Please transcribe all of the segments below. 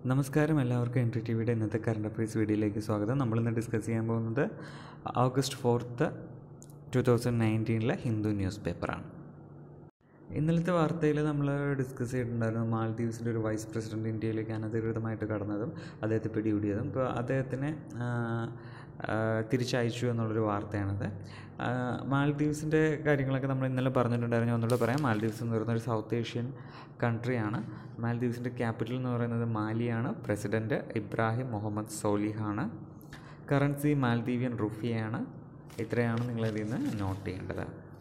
നമസ്കാരം എല്ലാവർക്കും N T T വിയുടെ ഇന്നത്തെ കറണ്ട് അഫയേഴ്സ് വീഡിയോയിലേക്ക് സ്വാഗതം നമ്മളിന്ന് ഡിസ്കസ് ചെയ്യാൻ പോകുന്നത് ഓഗസ്റ്റ് ഫോർത്ത് ടു തൗസൻഡ് നയൻറ്റീനിലെ ഹിന്ദു ന്യൂസ് പേപ്പറാണ് ഇന്നലത്തെ വാർത്തയിൽ നമ്മൾ ഡിസ്കസ് ചെയ്തിട്ടുണ്ടായിരുന്നു മാൽദീവ്സിൻ്റെ ഒരു വൈസ് പ്രസിഡന്റ് ഇന്ത്യയിലേക്ക് അനധികൃതമായിട്ട് കടന്നതും അദ്ദേഹത്തെ പിടികൂടിയതും ഇപ്പോൾ അദ്ദേഹത്തിനെ ആ, ആ, തിരിച്ചയച്ചു എന്നുള്ളൊരു വാർത്തയാണത് ആ, മാൽദീവ്സിൻ്റെ കാര്യങ്ങളൊക്കെ നമ്മൾ ഇന്നലെ പറഞ്ഞിട്ടുണ്ടായിരുന്നു ഞാൻ ഒന്നുകൂടെ പറയാം മാൽദീവ്സ് എന്ന് പറയുന്ന ഒരു സൗത്ത് ഏഷ്യൻ കൺട്രിയാണ് മാൽദീവ്സിൻ്റെ ക്യാപിറ്റൽ എന്ന് പറയുന്നത് മാലിയാണ് പ്രസിഡൻറ്റ് ഇബ്രാഹിം മുഹമ്മദ് സോലിഹാണ് കറൻസി മാൽദീവിയൻ റുഫിയാണ് ഇത്രയാണ് നിങ്ങളിതിൽ നിന്ന് നോട്ട് ചെയ്യേണ്ടത്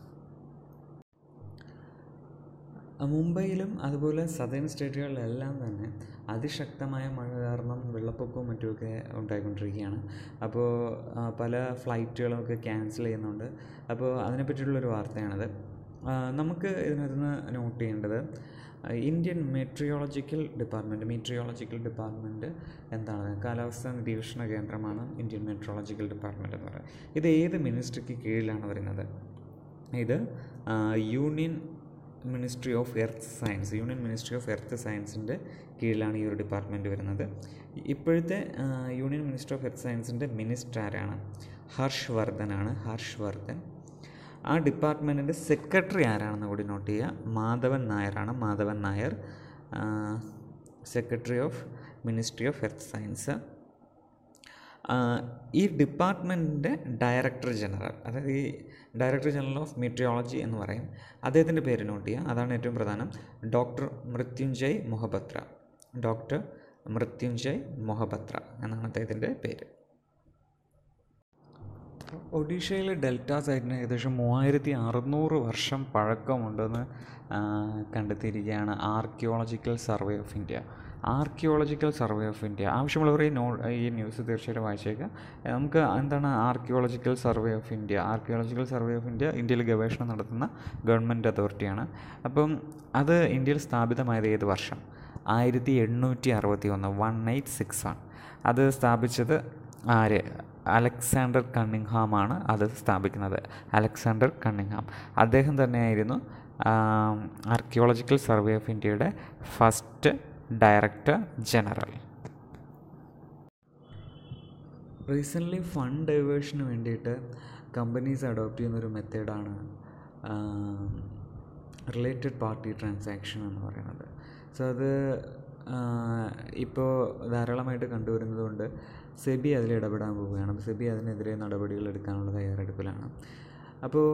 മുംബൈയിലും അതുപോലെ സദേൺ സ്റ്റേറ്റുകളിലെല്ലാം തന്നെ അതിശക്തമായ മഴ കാരണം വെള്ളപ്പൊക്കവും മറ്റുമൊക്കെ ഉണ്ടായിക്കൊണ്ടിരിക്കുകയാണ് അപ്പോൾ ആ, പല ഫ്ലൈറ്റുകളുമൊക്കെ ക്യാൻസൽ ചെയ്യുന്നുണ്ട് അപ്പോൾ അതിനെപ്പറ്റിയുള്ളൊരു വാർത്തയാണത് ആ, നമുക്ക് ഇതിനകത്ത് നിന്ന് നോട്ട് ചെയ്യേണ്ടത് ആ, Indian meteorological department meteorological department എന്താണ് കാലാവസ്ഥാ നിരീക്ഷണ കേന്ദ്രമാണ് ഇന്ത്യൻ മെട്രോളജിക്കൽ ഡിപ്പാർട്ട്മെൻറ്റ് എന്ന് പറയുന്നത് ഇത് ഏത് മിനിസ്ട്രിക്ക് കീഴിലാണ് വരുന്നത് ഇത് ആ, union ministry of earth science union ministry of earth സയൻസിൻ്റെ കീഴിലാണ് ഈ ഒരു ഡിപ്പാർട്ട്മെൻറ്റ് വരുന്നത് ഇപ്പോഴത്തെ ആ, യൂണിയൻ മിനിസ്ട്രി ഓഫ് എർത്ത് സയൻസിൻ്റെ മിനിസ്റ്റർ ആരാണ് ഹർഷ് വർദ്ധനാണ് ഹർഷ് വർദ്ധൻ ആ ഡിപ്പാർട്ട്മെൻറ്റിൻ്റെ സെക്രട്ടറി ആരാണെന്ന് കൂടി നോട്ട് ചെയ്യുക മാധവൻ നായരാണ് Madhavan Nair secretary of ministry of earth science ആഹ് ഈ ഡിപ്പാർട്ട്മെൻറ്റിൻ്റെ ഡയറക്ടർ ജനറൽ അതായത് ഈ ഡയറക്ടർ ജനറൽ ഓഫ് മീറ്റിയോളജി എന്ന് പറയും അദ്ദേഹത്തിൻ്റെ പേര് നോട്ട് ചെയ്യുക അതാണ് ഏറ്റവും പ്രധാനം ഡോക്ടർ മൃത്യുഞ്ജയ് മൊഹബത്ര ഡോക്ടർ മൃത്യുഞ്ജയ് മൊഹബത്ര എന്നാണ് അദ്ദേഹത്തിൻ്റെ പേര് ഒഡീഷയിലെ ഡെൽറ്റ സൈറ്റിന് ഏകദേശം മൂവായിരത്തി അറുന്നൂറ് വർഷം പഴക്കമുണ്ടെന്ന് ആ, കണ്ടെത്തിയിരിക്കുകയാണ് archaeological survey of India archaeological survey of India ആവശ്യമുള്ളവർ ഈ നോ ഈ ന്യൂസ് തീർച്ചയായിട്ടും വായിച്ചേക്കുക നമുക്ക് എന്താണ് archaeological survey of India archaeological survey of India ഇന്ത്യയിൽ ഗവേഷണം നടത്തുന്ന ഗവൺമെൻറ് അതോറിറ്റിയാണ് അപ്പം അത് ഇന്ത്യയിൽ സ്ഥാപിതമായത് ഏത് വർഷം ആയിരത്തി എണ്ണൂറ്റി അറുപത്തി ഒന്ന് വൺ എയ്റ്റ് സിക്സ് വൺ അത് സ്ഥാപിച്ചത് ആര് അലക്സാണ്ടർ കണ്ണിങ്ഹാമാണ് അത് സ്ഥാപിക്കുന്നത് അലക്സാണ്ടർ കണ്ണിങ്ഹാം അദ്ദേഹം തന്നെയായിരുന്നു ആർക്കിയോളജിക്കൽ സർവേ ഓഫ് ഇന്ത്യയുടെ first director general recently fund ഡൈവേഷന് വേണ്ടിയിട്ട് കമ്പനീസ് അഡോപ്റ്റ് ചെയ്യുന്നൊരു മെത്തേഡാണ് റിലേറ്റഡ് പാർട്ടി ട്രാൻസാക്ഷൻ എന്ന് പറയുന്നത് സോ അത് ഇപ്പോൾ ധാരാളമായിട്ട് കണ്ടുവരുന്നത് കൊണ്ട് സെബി അതിൽ ഇടപെടാൻ പോവുകയാണ് അപ്പോൾ സെബി അതിനെതിരെ നടപടികൾ എടുക്കാനുള്ള തയ്യാറെടുപ്പിലാണ് അപ്പോൾ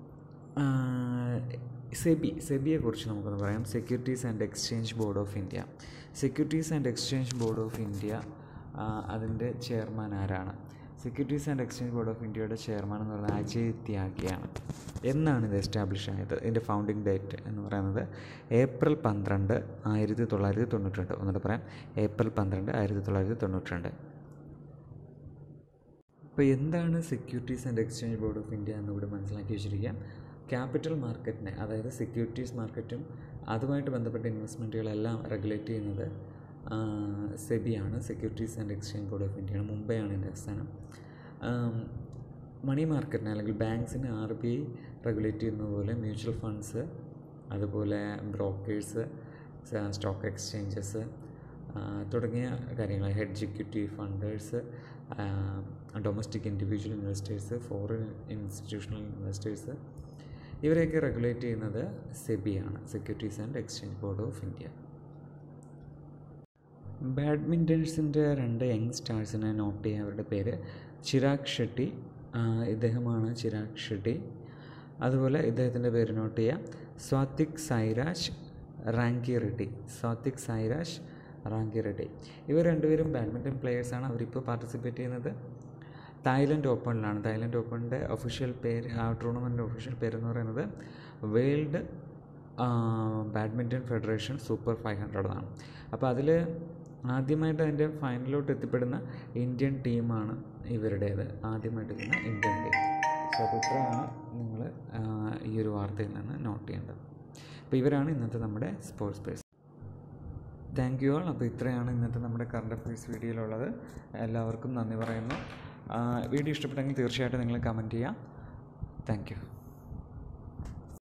സെബി സെബിയെക്കുറിച്ച് നമുക്കൊന്ന് പറയാം securities and exchange board of India securities and exchange board of India അതിൻ്റെ ചെയർമാൻ ആരാണ് securities and exchange board of ഇന്ത്യയുടെ ചെയർമാൻ എന്ന് പറയുന്നത് അജയ് ത്യാഗിയാണ് എന്നാണ് ഇത് എസ്റ്റാബ്ലിഷ് ആയത് ഇതിൻ്റെ ഫൗണ്ടിങ് ഡേറ്റ് എന്ന് പറയുന്നത് ഏപ്രിൽ പന്ത്രണ്ട് ആയിരത്തി തൊള്ളായിരത്തി തൊണ്ണൂറ്റി രണ്ട് ഒന്നുകൂടെ പറയാം ഏപ്രിൽ പന്ത്രണ്ട് ആയിരത്തി തൊള്ളായിരത്തി തൊണ്ണൂറ്റി രണ്ട് അപ്പോൾ എന്താണ് securities and exchange board of India എന്നിവിടെ മനസ്സിലാക്കി വെച്ചിരിക്കുക ക്യാപിറ്റൽ മാർക്കറ്റിനെ അതായത് സെക്യൂരിറ്റീസ് മാർക്കറ്റും അതുമായിട്ട് ബന്ധപ്പെട്ട ഇൻവെസ്റ്റ്മെൻറ്റുകളെല്ലാം റെഗുലേറ്റ് ചെയ്യുന്നത് സെബിയാണ് securities and exchange board of ഇന്ത്യയാണ് മുംബൈയാണ് ഇതിൻ്റെ ആസ്ഥാനം മണി മാർക്കറ്റിനെ അല്ലെങ്കിൽ ബാങ്ക്സിനെ ആർ ബി ഐ റെഗുലേറ്റ് ചെയ്യുന്നത് പോലെ മ്യൂച്വൽ ഫണ്ട്സ് അതുപോലെ ബ്രോക്കേഴ്സ് സ്റ്റോക്ക് എക്സ്ചേഞ്ചസ് തുടങ്ങിയ കാര്യങ്ങൾ hedge equity funders domestic individual investors foreign institutional investors ഇവരെയൊക്കെ റെഗുലേറ്റ് ചെയ്യുന്നത് സെബിയാണ് securities and exchange board of India ബാഡ്മിൻ്റൺസിൻ്റെ രണ്ട് യങ് സ്റ്റാർസിനെ നോട്ട് ചെയ്യുക അവരുടെ പേര് ചിരാഗ് ഷെട്ടി ആ, ഇദ്ദേഹമാണ് ചിരാഗ് ഷെട്ടി അതുപോലെ ഇദ്ദേഹത്തിൻ്റെ പേര് നോട്ട് ചെയ്യുക സ്വാതിക് സായിരാജ് റാങ്കി റെഡ്ഡി സ്വാതിക് സായിരാജ് റാങ്കി റെഡ്ഡി ഇവർ രണ്ടുപേരും ബാഡ്മിൻ്റൺ പ്ലെയേഴ്സാണ് അവരിപ്പോൾ പാർട്ടിസിപ്പേറ്റ് ചെയ്യുന്നത് തായ്ലൻഡ് ഓപ്പണിലാണ് തായ്ലൻഡ് ഓപ്പണിൻ്റെ ഒഫീഷ്യൽ പേര് ആ ടൂർണമെൻറ്റിൻ്റെ ഒഫീഷ്യൽ പേരെന്ന് പറയുന്നത് world badminton federation super five hundred ആണ് അപ്പോൾ അതിൽ ആദ്യമായിട്ട് അതിൻ്റെ ഫൈനലിലോട്ട് എത്തിപ്പെടുന്ന ഇന്ത്യൻ ടീമാണ് ഇവരുടേത് ആദ്യമായിട്ട് എത്തുന്ന ഇന്ത്യൻ ടീം സോ അപ്പോൾ ഇത്രയാണ് നിങ്ങൾ ഈ ഒരു വാർത്തയിൽ നിന്ന് നോട്ട് ചെയ്യേണ്ടത് അപ്പോൾ ഇവരാണ് ഇന്നത്തെ നമ്മുടെ സ്പോർട്സ് പേഴ്സ് താങ്ക് യു ആൾ അപ്പോൾ ഇത്രയാണ് ഇന്നത്തെ നമ്മുടെ കറണ്ട് അഫയേഴ്സ് വീഡിയോയിലുള്ളത് എല്ലാവർക്കും നന്ദി പറയുന്നു വീഡിയോ ഇഷ്ടപ്പെട്ടെങ്കിൽ തീർച്ചയായിട്ടും നിങ്ങൾ കമൻറ്റ് ചെയ്യുക താങ്ക് യു